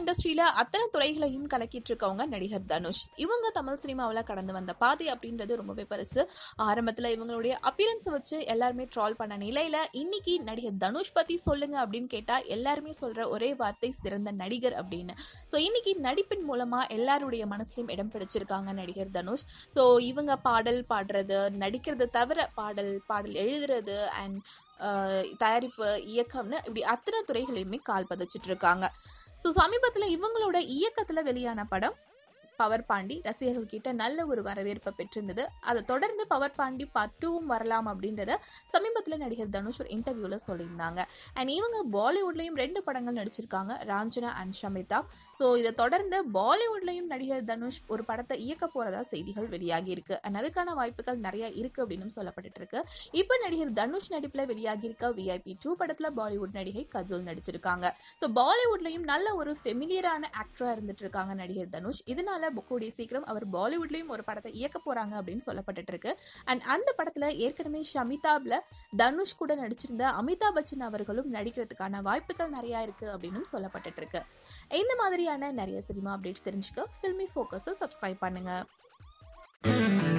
இண்டஸ்ட்ரியில அத்தனை துறைகளையும் கலக்கிட்டு இருக்கவங்க நடிகர் தனுஷ் இவங்க தமிழ் சினிமாவில் கடந்து வந்த பாதை அப்படின்றது ரொம்பவே பெருசு ஆரம்பத்தில் இவங்களுடைய அப்பியரன்ஸை வச்சு எல்லாருமே ட்ரால் பண்ண நிலையில இன்னைக்கு நடிகர் தனுஷ் பத்தி சொல்லுங்க அப்படின்னு கேட்டா எல்லாருமே சொல்ற ஒரே வார்த்தை சிறந்த நடிகர் அப்படின்னு ஸோ இன்னைக்கு நடிப்பின் மூலமா எல்லாருடைய மனசுலையும் இடம் பிடிச்சிருக்காங்க நடிகர் தனுஷ் ஸோ இவங்க பாடல் பாடுறது நடிக்கிறது தவிர பாடல் பாடல் எழுதுறது அண்ட் தயாரிப்பு இயக்கம்னு இப்படி அத்தனை துறைகளையுமே கால் பதிச்சிட்டு இருக்காங்க ஸோ சமீபத்தில் இவங்களோட இயக்கத்தில் வெளியான படம் பவர் பாண்டி ரசிகர்கள் கிட்ட நல்ல ஒரு வரவேற்பை பெற்றிருந்தது அதை தொடர்ந்து பவர் பாண்டி பார்ட் டூவும் வரலாம் அப்படின்றத சமீபத்தில் நடிகர் தனுஷ் ஒரு இன்டர்வியூவில் சொல்லியிருந்தாங்க அண்ட் இவங்க பாலிவுட்லேயும் ரெண்டு படங்கள் நடிச்சிருக்காங்க ராஞ்சனா அண்ட் ஷமிதா ஸோ இதை தொடர்ந்து பாலிவுட்லேயும் நடிகர் தனுஷ் ஒரு படத்தை இயக்க போகிறதா செய்திகள் வெளியாகி இருக்கு அண்ட் அதுக்கான வாய்ப்புகள் நிறைய இருக்கு அப்படின்னு சொல்லப்பட்டு இருக்கு இப்போ நடிகர் தனுஷ் நடிப்பில் வெளியாகி இருக்க விஐபி டூ படத்தில் பாலிவுட் நடிகை கஜோல் நடிச்சிருக்காங்க ஸோ பாலிவுட்லேயும் நல்ல ஒரு ஃபெமிலியரான ஆக்டராக இருந்துட்டு இருக்காங்க நடிகர் தனுஷ் இதனால கூடிய சீக்கிரம் அவர் பாலிவுட்லேயும் ஒரு படத்தை இயக்க போறாங்க அப்படின்னு சொல்லப்பட்டு இருக்கு அண்ட் அந்த படத்தில் ஏற்கனவே ஷமிதாப்ல தனுஷ் கூட நடிச்சிருந்த அமிதாப் பச்சன் அவர்களும் நடிக்கிறதுக்கான வாய்ப்புகள் நிறையா இருக்கு அப்படின்னு சொல்லப்பட்டு இருக்கு இந்த மாதிரியான நிறைய சினிமா அப்டேட்ஸ் தெரிஞ்சுக்க ஃபில்மி ஃபோக்கஸை சப்ஸ்கிரைப் பண்ணுங்க